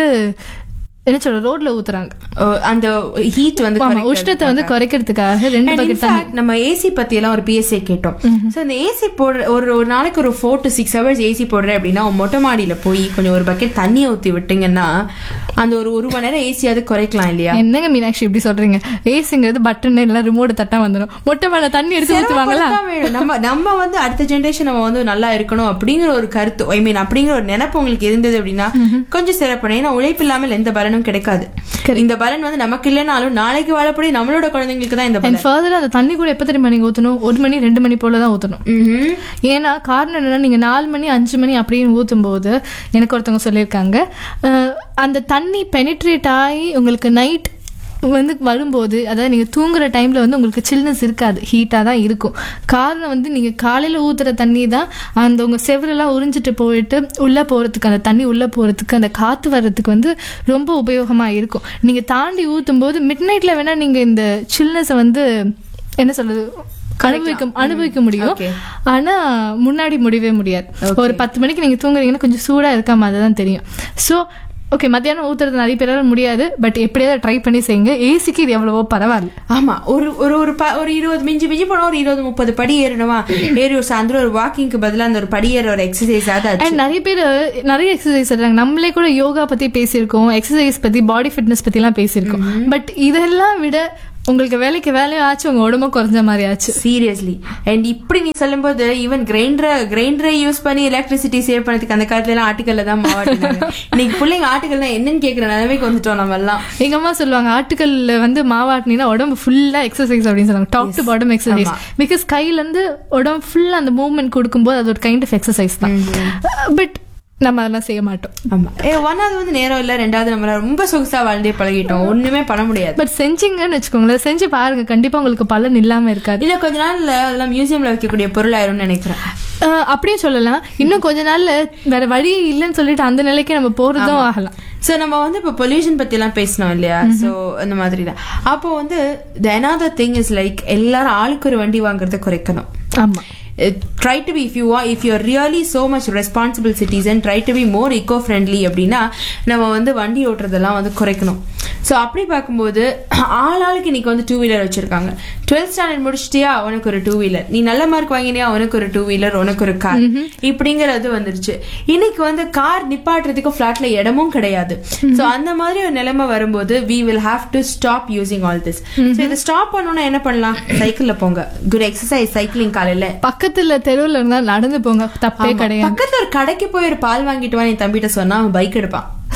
என்ன சொல்ற ரோட்ல ஊத்துறாங்க அந்த ஹீட் வந்து ஆமா குறைக்கிறதுக்காக. உஷ்ணத்தை வந்து குறைக்கிறதுக்காக ரெண்டு And in பக்கெட் தண்ணி fact, நம்ம ஏசி பத்தி எல்லாம் ஒரு பிஎஸ்ஏ கேட்டோம் சோ இந்த ஏசி போடுற ஒரு ஒரு நாளைக்கு ஒரு four to six hours AC போடுறேன் அப்படின்னா உன் மொட்டை மாடியில போய் கொஞ்சம் ஒரு பக்கெட் தண்ணியை ஊத்தி விட்டீங்கன்னா அந்த ஒரு ஒரு மணி நேரம் ஏசியாவது குறைக்கலாம் இல்லையா என்னங்க மீனாட்சி இப்படி சொல்றீங்க ஏசிங்கிறது பட்டன் எல்லாம் ரிமோட் தட்டா வந்துடும் மொட்டை மேல தண்ணி எடுத்து ஊத்துவாங்களா சிரமப்படத்தான் வேணும். நம்ம நம்ம வந்து அடுத்த ஜெனரேஷன் நம்ம வந்து நல்லா இருக்கணும் அப்படிங்கிற ஒரு கருத்து ஐ மீன் அப்படிங்கிற ஒரு நினைப்பு உங்களுக்கு இருந்தது அப்படின்னா கொஞ்சம் சிறப்படும் ஏன்னா உழைப்பு இல்லாமல் எந்த பலனும் கிடைக்காது இந்த பலன் வந்து நமக்கு இல்லைனாலும் நாளைக்கு வாழப்படி நம்மளோட குழந்தைங்களுக்கு தான் இந்த அண்ட் பலன் ஃபர்தர் அந்த தண்ணி கூட எப்ப தெரியுமா நீங்க ஊத்தணும் ஒரு மணி ரெண்டு மணி போல தான் ஊத்தணும் ம்ஹும். ஏன்னா காரணம் என்னன்னா நீங்க நாலு மணி அஞ்சு மணி அப்படின்னு ஊத்தும் போது எனக்கு ஒருத்தவங்க சொல்லியிருக்காங்க அஹ், அந்த தண்ணி பெனிட்ரேட் ஆகி உங்களுக்கு நைட் வந்து வரும்போது அதாவது நீங்க தூங்குற டைம்ல வந்து உங்களுக்கு சில்னஸ் இருக்காது ஹீட்டா தான் இருக்கும் காரணம் வந்து நீங்க காலையில ஊத்துற தண்ணி தான் அந்த உங்க செவரெல்லாம் உறிஞ்சிட்டு போயிட்டு உள்ள போறதுக்கு அந்த தண்ணி உள்ள போறதுக்கு அந்த காத்து வர்றதுக்கு வந்து ரொம்ப உபயோகமா இருக்கும் நீங்க தாண்டி ஊத்தும் போது மிட் நைட்ல வேணா நீங்க இந்த சில்னஸை வந்து என்ன சொல்றது அனுபவிக்க அனுபவிக்க முடியும் Okay. ஆனா முன்னாடி முடியவே முடியாது ஒரு பத்து மணிக்கு நீங்க தூங்குறீங்கன்னா கொஞ்சம் சூடா இருக்க மாதிரி தான் தெரியும் ஸோ ஓகே மத்தியானம் ஊத்துறது நிறைய பேரால முடியாது பட் எப்படியாவது ட்ரை பண்ணி செய்யுங்க ஏசிக்கு இது எவ்வளவோ பரவாயில்ல ஆமா ஒரு ஒரு ஒரு ப- ஒரு இருபது மிஞ்சி மிஞ்சி போனா ஒரு இருபது முப்பது படி ஏறணுமா ஏறி ஒரு சாயந்தரம் ஒரு வாக்கிங்க்கு பதிலா அந்த ஒரு படி ஏற ஒரு எக்ஸசைஸ் ஆகுது அண்ட் நிறைய பேர் நிறைய எக்ஸசைஸ் சொல்றாங்க நம்மளே கூட யோகா பத்தி பேசியிருக்கோம் எக்ஸசைஸ் பத்தி பாடி ஃபிட்னஸ் பத்தி எல்லாம் பேசியிருக்கோம் பட் இதெல்லாம் விட உங்களுக்கு வேலைக்கு வேலையும் ஆச்சு உங்க உடம்பும் குறைஞ்ச மாதிரி ஆச்சு சீரியஸ்லி அண்ட் இப்படி நீ சொல்லும்போது ஈவன் கிரைண்டரை கிரைண்டரை யூஸ் பண்ணி எலக்ட்ரிசிட்டி சேவ் பண்ணதுக்கு அந்த காலத்துல எல்லாம் ஆட்டுக்கல்ல தான் மாவாட்டினாங்க இன்னைக்கு பிள்ளைங்க ஆட்டுக்கல் தான் என்னன்னு கேக்குற நிலைமைக்கு வந்துட்டோம் நம்ம எல்லாம் எங்க அம்மா சொல்லுவாங்க ஆட்டுக்கல்ல வந்து மாவாட்டினா உடம்பு ஃபுல்லா எக்ஸசைஸ் அப்படின்னு சொல்லுவாங்க top to bottom exercise because கையில இருந்து உடம்பு ஃபுல்லா அந்த மூவ்மெண்ட் கொடுக்கும்போது அது ஒரு கைண்ட் ஆஃப் எக்ஸசைஸ் தான் பட் நம்ம அதெல்லாம் செய்ய மாட்டோம் ஆமா ஏ ஒன்னாவது வந்து நேரம் இல்ல ரெண்டாவது நம்ம ரொம்ப சொகுசா வாழ்ந்தே பழகிட்டோம் ஒண்ணுமே பண்ண முடியாது பட் செஞ்சீங்கன்னு வச்சுக்கோங்களேன் செஞ்சு பாருங்க கண்டிப்பா உங்களுக்கு பலன் இல்லாம இருக்காது இல்ல கொஞ்ச நாள்ல அதெல்லாம் மியூசியம்ல வைக்கக்கூடிய பொருள் ஆயிரும்னு நினைக்கிறேன் அஹ் அப்படியே சொல்லலாம் இன்னும் கொஞ்ச நாள்ல வேற வழி இல்லைன்னு சொல்லிட்டு அந்த நிலைக்கு நம்ம போறதும் ஆகலாம் சோ நம்ம வந்து இப்ப பொல்யூஷன் பத்தி எல்லாம் பேசணும் இல்லையா சோ அந்த மாதிரி தான் அப்போ வந்து the another thing is like எல்லாரும் ஆளுக்கு ஒரு வண்டி வாங்குறத குறைக்கணும் ஆமா try to be if you if you really so much responsible citizen try to be more eco friendly அப்படின்னா நம்ம வந்து வண்டி ஓட்டுறதெல்லாம் வந்து குறைக்கணும் ஸோ அப்படி பார்க்கும்போது ஆள் ஆளுக்கு இன்னைக்கு வந்து டூ வீலர் வச்சிருக்காங்க டுவெல்த் ஸ்டாண்டர்ட் முடிச்சிட்டியா உனக்கு ஒரு டூ வீலர் நீ நல்ல மார்க் வாங்கினியா உனக்கு ஒரு டூ வீலர் உனக்கு ஒரு கார் இப்படிங்கறது வந்துருச்சு இன்னைக்கு வந்து கார் நிப்பாட்டுறதுக்கு ஃபிளாட்ல இடமும் கிடையாது ஸோ அந்த மாதிரி ஒரு நிலைமை வரும்போது we will have to stop using all this so இதை ஸ்டாப் பண்ணணும்னா என்ன பண்ணலாம் சைக்கிள்ல போங்க குட் எக்ஸசைஸ் சைக்கிளிங் காலையில பக்கத்துல தெருவுல இருந்தா நடந்து போங்க தப்பே ஆமா. கிடையாது பக்கத்துல ஒரு கடைக்கு போய் ஒரு பால் வாங்கிட்டு வா என் தம்பிட்ட சொன்னா அவன் பைக் எடுப்பான்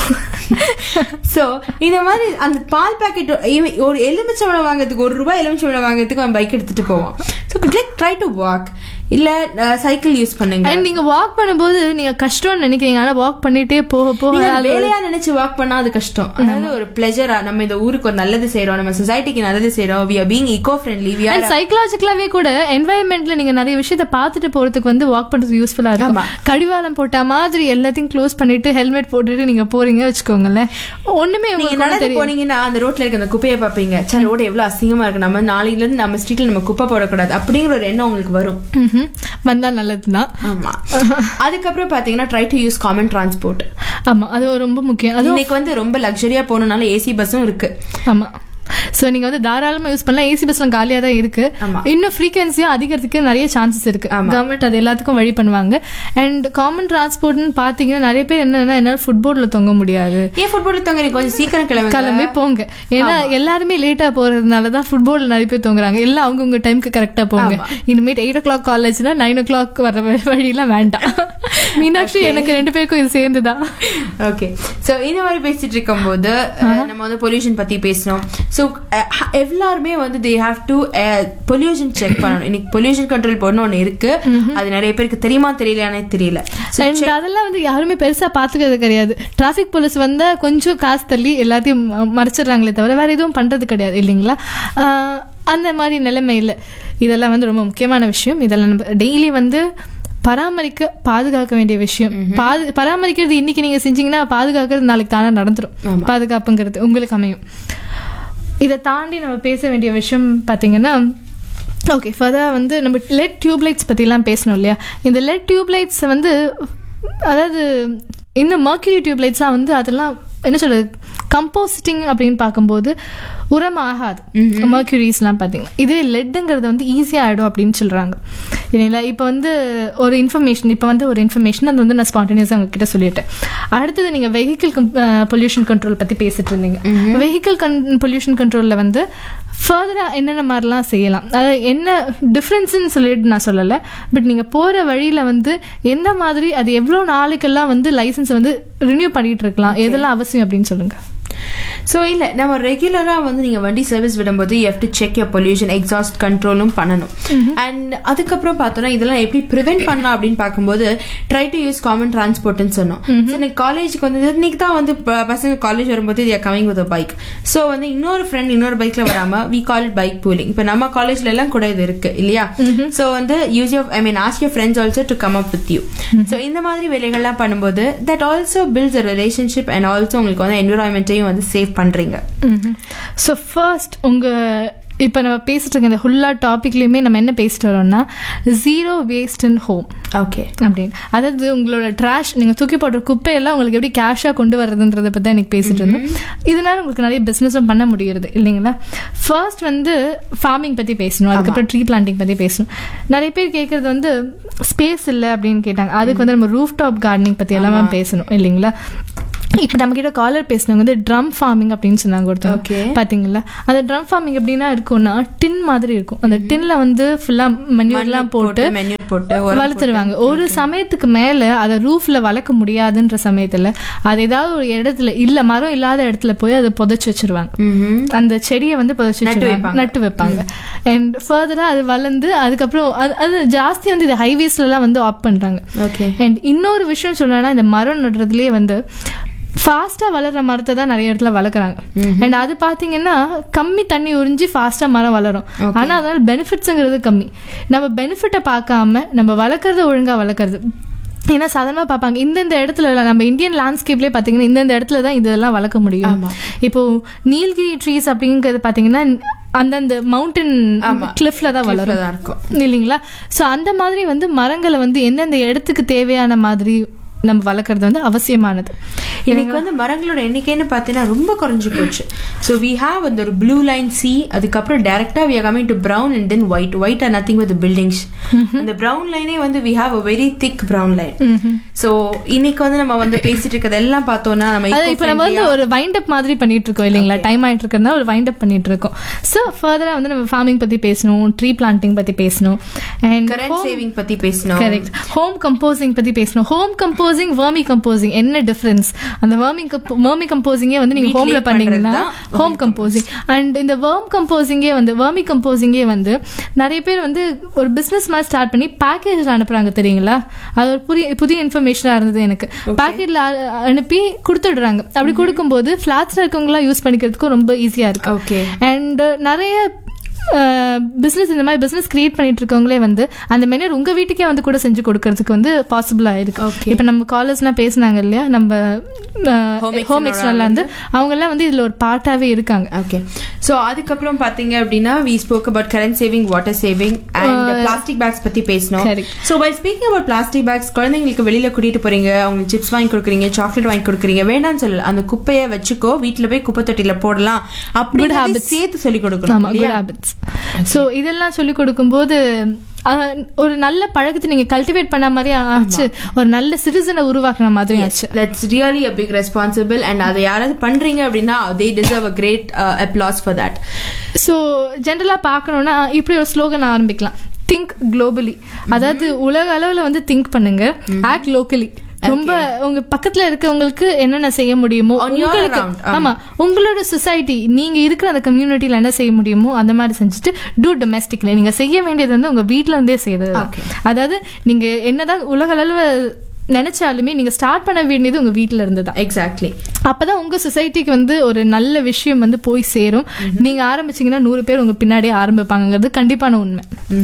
சோ இந்த மாதிரி அந்த பால் பாக்கெட் ஒரு எலுமிச்சம்பழம் வாங்குறதுக்கு ஒரு ரூபாய் எலுமிச்சம்பழம் வாங்குறதுக்கு அவன் பைக் எடுத்துட்டு போவான் ஸோ ட்ரை டு வாக் இல்ல சைக்கிள் யூஸ் பண்ணுங்க அண்ட் நீங்க வாக் பண்ணும்போது நீங்க கஷ்டம்னு நினைக்கிறீங்க ஆனா வாக் பண்ணிட்டே போக போக நீங்க அது- வேலையா நினைச்சு வாக் பண்ணா அது கஷ்டம் அதாவது ஒரு பிளெஜரா நம்ம இந்த ஊருக்கு ஒரு நல்லது செய்றோம் நம்ம சொசைட்டிக்கு நல்லது செய்றோம் we are being eco friendly we and are சைக்கலாஜிக்கலாவே கூட என்வாயன்மெண்ட்ல நீங்க நிறைய விஷயத்த பார்த்துட்டு போறதுக்கு வந்து வாக் பண்றது யூஸ்ஃபுல்லா இருக்கும் ஆமா. கடிவாளம் போட்ட மாதிரி எல்லாத்தையும் க்ளோஸ் பண்ணிட்டு ஹெல்மெட் போட்டுட்டு நீங்க போறீங்க வச்சுக்கோங்களேன் ஒண்ணுமே நீங்க உங்களுக்கு ஒண்ணும் நடந்து தெரியாது போனீங்கன்னா அந்த ரோட்ல இருக்க அந்த குப்பையை பாப்பீங்க சரி ரோடு எவ்வளவு அசிங்கமா இருக்கு நம்ம நாளையில இருந்து நம்ம ஸ்ட்ரீட்ல நம்ம குப்பை போடக்கூடாது அப்படிங்கிற ஒரு எண்ணம் உங்களுக்கு வரும் ம்ஹும். வந்தா நல்லதுதான் ஆமா அதுக்கப்புறம் பாத்தீங்கன்னா try to use common transport ஆமா அது ரொம்ப முக்கியம் அது இன்னைக்கு வந்து ரொம்ப லக்ஸரியா போனனால ஏசி பஸ்ஸும் இருக்கு ஆமா சோ நீங்க வந்து தாராளமா யூஸ் பண்ணலாம் ஏசி பஸ்லாம் காலியா தான் இருக்கு ஆமா. இன்னும் ஃப்ரீக்வன்சியும் அதிகரிக்கிறதுக்கு நிறைய சான்சஸ் இருக்கு ஆமா. கவர்மெண்ட் அது எல்லாத்துக்கும் வழி பண்ணுவாங்க அண்ட் காமன் டிரான்ஸ்போர்ட்னு பாத்தீங்கன்னா நிறைய பேர் என்னன்னா என்னால ஃபுட்போர்ட்ல தொங்க முடியாது ஏன் ஃபுட்பால் தங்க நீ கொஞ்சம் சீக்கிரம் கிளம்புங்க கிளம்பி போங்க ஏன்னா எல்லாருமே லேட்டா போறதுனால தான் ஃபுட்பால் நிறைய பேர் தூங்குறாங்க எல்லாம் அவங்கவுங்க டைம்க்கு கரெக்டா போங்க இனிமேட் எயிட் ஓ கிளாக் காலேஜ்னா நைன் ஓ கிளாக் வர வ- வழியெல்லாம் வேண்டாம் மீனாட்சி எனக்கு ரெண்டு பேருக்கும் இது சேர்ந்துதான் ஓகே சோ இந்த மாதிரி பேசிட்டு இருக்கும்போது அஹ், நம்ம வந்து பொல்யூஷன் பத்தி பேசணும் சோ எல்லாருமே வந்து they have to pollution check பண்ணணும் இன்னைக்கு பொல்யூஷன் கண்ட்ரோல் போடணும் ஒண்ணு இருக்கு அது நிறைய பேருக்கு தெரியுமா தெரியலையானே தெரியல So, அண்ட் அதெல்லாம் வந்து யாருமே பெருசா பாத்துக்கிறது கிடையாது டிராஃபிக் போலீஸ் வந்தா கொஞ்சம் காசு தள்ளி எல்லாத்தையும் ம- மறைச்சிடுறாங்களே தவிர வேற எதுவும் பண்றது கிடையாது இல்லைங்களா ஆஹ் அந்த மாதிரி நிலைமை இல்லை இதெல்லாம் வந்து ரொம்ப முக்கியமான விஷயம் இதெல்லாம் நம்ம டெய்லி வந்து பராமரிக்க பாதுகாக்க வேண்டிய விஷயம் பாது பராமரிக்கிறது இன்னைக்கு நீங்க செஞ்சீங்கன்னா பாதுகாக்கிறது நாளைக்கு தானே நடந்துரும் பாதுகாப்புங்கிறது உங்களுக்கு அமையும் இதை தாண்டி நம்ம பேச வேண்டிய விஷயம் பாத்தீங்கன்னா ஓகே ஃபர்தராக வந்து நம்ம லெட் டியூப்லைட்ஸ் பற்றிலாம் பேசணும் இல்லையா இந்த லெட் டியூப்லைட்ஸ் வந்து அதாவது இந்த மர்க்யூரி டியூப்லைட்ஸ்லாம் வந்து அதெல்லாம் என்ன சொல்றது கம்போசிட்டிங் அப்படின்னு பார்க்கும்போது உரம் ஆகாது மர்க்யூரிஸ்லாம் பார்த்தீங்கன்னா இதே லெட்டுங்கிறது வந்து ஈஸியாக ஆகிடும் அப்படின்னு சொல்கிறாங்க இல்லைங்களா இப்போ வந்து ஒரு இன்ஃபர்மேஷன் இப்போ வந்து ஒரு இன்ஃபர்மேஷன் அது வந்து நான் ஸ்பான்டேனியஸாக உங்ககிட்ட சொல்லிட்டேன் அடுத்தது நீங்கள் வெஹிக்கிள் பொல்யூஷன் கண்ட்ரோல் பற்றி பேசிட்டு இருந்தீங்க வெஹிக்கிள் கன் பொல்யூஷன் கண்ட்ரோலில் வந்து ஃபர்தராக என்னென்ன மாதிரிலாம் செய்யலாம் அதாவது என்ன டிஃப்ரென்ஸ்னு சொல்லிட்டு நான் சொல்லலை பட் நீங்கள் போகிற வழியில் வந்து எந்த மாதிரி அது எவ்வளோ நாளைக்கெல்லாம் வந்து லைசன்ஸ் வந்து ரினியூ பண்ணிட்டு இருக்கலாம் எதெல்லாம் அவசியம் அப்படின்னு சொல்லுங்க சோ இல்ல நம்ம ரெகுலரா வந்து நீங்க வண்டி சர்வீஸ் விடும்போது you have to check your pollution exhaust கண்ட்ரோலும் பண்ணணும் அண்ட் அதுக்கப்புறம் பார்த்தோம்னா இதெல்லாம் எப்படி ப்ரிவென்ட் பண்ணலாம் அப்படின்னு பார்க்கும்போது ட்ரை டு யூஸ் காமன் டிரான்ஸ்போர்ட்னு சொன்னோம் So, இன்னைக்கு காலேஜுக்கு வந்து இன்னைக்கு தான் வந்து ப- பசங்க காலேஜ் வரும்போது they are coming with bike so வந்து இன்னொரு ஃப்ரெண்ட் இன்னொரு பைக்ல வராம we call it bike pooling இப்போ நம்ம காலேஜ்ல எல்லாம் கூட இது இருக்கு இல்லையா ஸோ வந்து use your I mean ask your friends also to come up with you so இந்த மாதிரி வேலைகள்லாம் பண்ணும்போது that also builds a relationship and also உங்களுக்கு வந்து என்விரான்மெண்ட்டையும் வந்து சேவ் பண்றீங்க ஸோ ஃபர்ஸ்ட் உங்கள் இப்போ நம்ம பேசிட்டு இருக்க இந்த ஃபுல்லா டாபிக்லையுமே நம்ம என்ன பேசிட்டு வரோம்னா zero waste in home okay அப்படின்னு அதாவது உங்களோட ட்ராஷ் நீங்க தூக்கி போடுற குப்பையெல்லாம் உங்களுக்கு எப்படி கேஷா கொண்டு வர்றதுன்றத பத்தி தான் எனக்கு பேசிட்டு இருந்தோம் இதனால உங்களுக்கு நிறைய பிசினஸும் பண்ண முடியுது இல்லைங்களா ஃபர்ஸ்ட் வந்து ஃபார்மிங் பத்தி பேசணும் அதுக்கப்புறம் ட்ரீ பிளான்டிங் பத்தி பேசணும் நிறைய பேர் கேட்கறது வந்து ஸ்பேஸ் இல்லை அப்படின்னு கேட்டாங்க அதுக்கு வந்து நம்ம ரூஃப் டாப் கார்டனிங் பத்தி எல்லாமே பேசணும் இல்லைங்களா இப்போ நம்ம கிட்ட காலர் பேசினவங்க வந்து ட்ரம் ஃபார்மிங் அப்படின்னு சொன்னாங்க ஒருத்தவங்க Okay. பாத்தீங்களா அந்த ட்ரம் ஃபார்மிங் எப்படின்னா இருக்கும்னா டின் மாதிரி இருக்கும் அந்த டின்ல வந்து ஃபுல்லா மண்ணிலாம் போட்டு மெனு போட்டு உரம் வளர்த்துருவாங்க ஒரு சமயத்துக்கு மேல அதை ரூஃப்ல வளர்க்க முடியாதுன்ற சமயத்துல அது ஏதாவது ஒரு இடத்துல இல்ல மரம் இல்லாத இடத்துல போய் அதை புதைச்சு வச்சிருவாங்க ம்ஹும். அந்த செடியை வந்து புதைச்சு நட்டு வச்சிருவாங்க வைப்பாங்க. நட்டு வைப்பாங்க அண்ட் ஃபர்தரா அது வளர்ந்து அதுக்கப்புறம் அது- அது ஜாஸ்தி வந்து இது ஹைவேஸ்ல எல்லாம் வந்து ஆப் பண்றாங்க ஓகே அண்ட் இன்னொரு விஷயம் சொல்லணும்னா இந்த மரம் நடுறதுலயே வந்து ஃபாஸ்டா வளர்ற மரத்தை தான் நிறைய இடத்துல வளர்க்குறாங்க அண்ட் அது பாத்தீங்கன்னா கம்மி தண்ணி உறிஞ்சி ஃபாஸ்டா மரம் வளரும் ஆனா அதனால பெனிஃபிட்ஸுங்கிறது கம்மி நம்ம பெனிஃபிட்டை பார்க்காம நம்ம வளர்க்குறத ஒழுங்கா வளர்க்குறது ஏன்னா சாதாரணமா பார்ப்பாங்க இந்தந்த இடத்துல இல்ல, நம்ம இந்தியன் லேண்ட்ஸ்கேப்லேயே பார்த்தீங்கன்னா இந்தந்த இடத்துல தான் இதெல்லாம் வளர்க்க முடியும் இப்போ நீல்கிரி ட்ரீஸ் அப்படிங்கிறது பார்த்தீங்கன்னா அந்தந்த மவுண்டன் கிளிஃப்ல தான் வளரும் தான் இருக்கும் இல்லைங்களா சோ அந்த மாதிரி வந்து மரங்களை வந்து எந்தெந்த இடத்துக்கு தேவையான மாதிரி நம்ம வளர்க்கறது வந்து அவசியமானது இன்னைக்கு வந்து மரங்களோட எண்ணிக்கைன்னு பார்த்தீங்கன்னா ரொம்ப குறைஞ்சு போச்சு ஸோ வி ஹாவ் அந்த ஒரு ப்ளூ லைன் சி அதுக்கப்புறம் டேரக்டா we are coming to brown and then white white are nothing with buildings அந்த பிரவுன் லைனே வந்து we have a very thick brown line so இன்னைக்கு வந்து நம்ம வந்து பேசிட்டு இருக்கிறது எல்லாம் பார்த்தோம்னா நம்ம அது இப்போ நம்ம வந்து ஒரு வைண்ட் அப் மாதிரி பண்ணிட்டு இருக்கோம் இல்லைங்களா டைம் ஆயிட்டு இருக்கிறதா ஒரு வைண்ட் அப் பண்ணிட்டு இருக்கோம் ஸோ ஃபர்தரா வந்து நம்ம ஃபார்மிங் பத்தி பேசணும் ட்ரீ பிளான்டிங் பத்தி பேசணும் அண்ட் கரண்ட் சேவிங் பத்தி பேசணும் கரெக்ட் ஹோம் கம்போசிங் பத்தி பேசணும் home compose composing vermi composing என்ன டிஃபரன்ஸ் அந்த வேர்மி வேர்மி கம்போசிங்கே வந்து நீங்க ஹோம்ல வீட்லயே பண்ணீங்கன்னா பண்றதுதான் ஹோம் கம்போசிங் அண்ட் இந்த வேர்ம் கம்போசிங்கே வந்து வேர்மி கம்போசிங்கே வந்து நிறைய பேர் வந்து ஒரு பிசினஸ் மாதிரி ஸ்டார்ட் பண்ணி பேக்கேஜ் அனுப்புறாங்க தெரியுங்களா அது ஒரு புதிய புதிய இன்ஃபர்மேஷனா இருந்தது எனக்கு பேக்கெட்ல அனுப்பி கொடுத்துடுறாங்க அப்படி கொடுக்கும்போது ஃபிளாட்ஸ்ல இருக்கவங்களாம் யூஸ் பண்ணிக்கிறதுக்கும் ரொம்ப ஈஸியா இருக்கு ஓகே அண்ட் நிறைய பிசினஸ் இந்த மாதிரி பிசினஸ் கிரியேட் பண்ணிட்டு இருக்கவங்களே வந்து அந்த மெனர் உங்க வீட்டுக்கே வந்து கூட செஞ்சு கொடுக்கறதுக்கு வந்து பாசிபிள் ஆயிருக்கு Okay. இப்ப நம்ம காலேஜ்லாம் பேசுனாங்க இல்லையா நம்ம Home ஹோம் External எக்ஸ்டர்னல் வந்து அவங்க எல்லாம் வந்து இதுல ஒரு பார்ட்டாவே இருக்காங்க ஓகே சோ அதுக்கப்புறம் பாத்தீங்க அப்படின்னா we spoke about current saving water saving and plastic bags பத்தி பேசணும் Correct. So by speaking about plastic bags குழந்தைங்களுக்கு வெளியில கூட்டிட்டு போறீங்க அவங்களுக்கு சிப்ஸ் வாங்கி கொடுக்குறீங்க சாக்லேட் வாங்கி கொடுக்குறீங்க வேண்டாம்னு சொல்லல அந்த குப்பையை வச்சுக்கோ வீட்ல போய் குப்பை தொட்டில போடலாம் அப்படி habits. சேர்த்து சொல்லி ஆமா கொடுக்கணும் குட் இல்லையா? ஹேபிட்ஸ் ஸோ இதெல்லாம் சொல்லி கொடுக்கும்போது அஹ், ஒரு நல்ல பழக்கத்தை நீங்க கல்டிவேட் பண்ண மாதிரி ஆச்சு ஒரு நல்ல சிட்டிசனை உருவாக்குன மாதிரி ஆச்சு that's really a big responsible and அதை யாராவது பண்றீங்க அப்படின்னா they deserve a great uh, applause for that so ஜென்ரலாக பார்க்கணுன்னா இப்படி ஒரு ஸ்லோகன் ஆரம்பிக்கலாம் திங்க் குளோபலி அதாவது உலக அளவில் வந்து திங்க் பண்ணுங்க ஆக்ட் லோக்கலி ரொம்ப உங்க பக்கத்துல இருக்கவங்களுக்கு என்னென்ன செய்ய முடியுமோ On your உங்களுக்கு around, ஆமா உங்களோட சொசைட்டி நீங்க இருக்கிற அந்த கம்யூனிட்டில என்ன செய்ய முடியுமோ அந்த மாதிரி செஞ்சுட்டு டூ டொமஸ்டிக்ல நீங்க செய்ய வேண்டியது வந்து உங்க வீட்ல இருந்தே செய்யறது Okay. அதாவது நீங்க என்னதான் உலக அளவு நினைச்சாலுமே நீங்க ஸ்டார்ட் பண்ண வேண்டியது உங்க வீட்ல இருந்து தான் எக்ஸாக்ட்லி அப்பதான் உங்க சொசைட்டிக்கு வந்து ஒரு நல்ல விஷயம் வந்து போய் சேரும் நீங்க ஆரம்பிச்சீங்கன்னா நூறு பேர் உங்க பின்னாடியே ஆரம்பிப்பாங்கிறது கண்டிப்பான உண்மை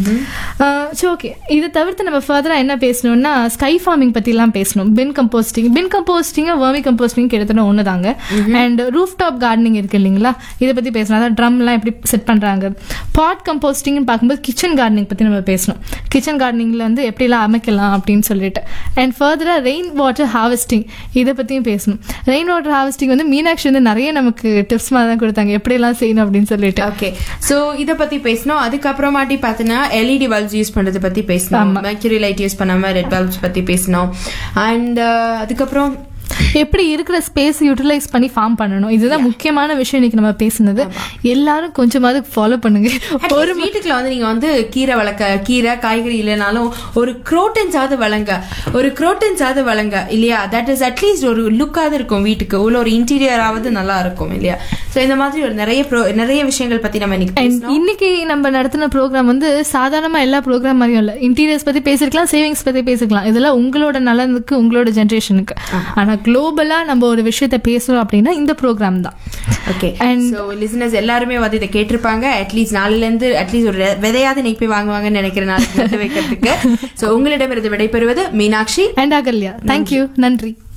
சரி ஓகே இதை தவிர்த்து நம்ம ஃபர்தரா என்ன பேசணும்னா ஸ்கை ஃபார்மிங் பத்தி எல்லாம் பேசணும் bin composting bin composting vermi composting கிட்டத்தட்ட ஒண்ணுதாங்க அண்ட் ரூஃப் டாப் கார்டனிங் இருக்கு இல்லைங்களா இதை பத்தி பேசணும் அதாவது ட்ரம் எல்லாம் எப்படி செட் பண்றாங்க பாட் கம்போஸ்டிங் பார்க்கும்போது கிச்சன் கார்டனிங் பத்தி நம்ம பேசணும் கிச்சன் கார்டனிங்ல வந்து எப்படிலாம் அமைக்கலாம் அப்படின்னு சொல்லிட்டு அண்ட் ஃபர்தரா ரெயின் வாட்டர் ஹார்வெஸ்டிங் இதை பத்தியும் பேசணும் ரெயின் வாட்டர் ஹார்வெஸ்டிங் வந்து மீனாட்சி வந்து நிறைய நமக்கு டிப்ஸ் மாதிரி தான் கொடுத்தாங்க எப்படிலாம் செய்யணும் அப்படின்னு சொல்லிட்டு ஓகே சோ இத பத்தி பேசணும் அதுக்கப்புறமாட்டி பாத்தீங்கன்னா எல்இடி பல்ப்ஸ் யூஸ் பண்றது பத்தி பேசணும் மெர்க்யூரி லைட் யூஸ் பண்ணாம ரெட் பல்ப்ஸ் பத்தி பேசணும் அண்ட் அதுக்கப்புறம் எப்படி இருக்கிற ஸ்பேஸ் யூட்டிலைஸ் பண்ணி ஃபார்ம் பண்ணணும் இதுதான் முக்கியமான விஷயம் இன்னைக்கு நம்ம பேசுனது எல்லாரும் கொஞ்சமாவது ஃபாலோ பண்ணுங்க ஒரு வீட்டுக்குள்ள வந்து நீங்க வந்து கீரை வளர்க்க கீரை காய்கறி இல்லைனாலும் ஒரு குரோட்டன்ஸ் ஆவது வளங்க ஒரு குரோட்டன்ஸ் ஆவது வளங்க இல்லையா தட் இஸ் அட்லீஸ்ட் ஒரு லுக்காவது இருக்கும் வீட்டுக்கு உள்ள ஒரு இன்டீரியராவது நல்லா இருக்கும் இல்லையா சோ இந்த மாதிரி ஒரு நிறைய pro- நிறைய விஷயங்கள் பத்தி நம்ம இன்னைக்கு And பேசணும் இன்னைக்கு நம்ம நடத்தின ப்ரோக்ராம் வந்து சாதாரணமா எல்லா ப்ரோக்ராம் மாதிரியும் இல்ல இன்டீரியர்ஸ் பத்தி பேசிருக்கலாம் சேவிங்ஸ் பத்தி பேசிக்கலாம் இதெல்லாம் உங்களோட நலனுக்கு உங்களோட ஜென்ரேஷனுக்கு ஆனா குளோபலா நம்ம ஒரு விஷயத்த பேசுறோம் அப்படின்னா இந்த ப்ரோக்ராம் தான் ஓகே And- சோ லிசனர்ஸ் எல்லாருமே வந்து இதை கேட்டிருப்பாங்க அட்லீஸ்ட் நாளைல இருந்து அட்லீஸ்ட் ஒரு விதையாவது இன்னைக்கு போய் வாங்குவாங்கன்னு நினைக்கிறேன் நாளைக்கு நட்டு வைக்கிறதுக்கு சோ உங்களிடமிருந்து விடைபெறுவது மீனாட்சி அண்ட் அகல்யா தேங்க்யூ நன்றி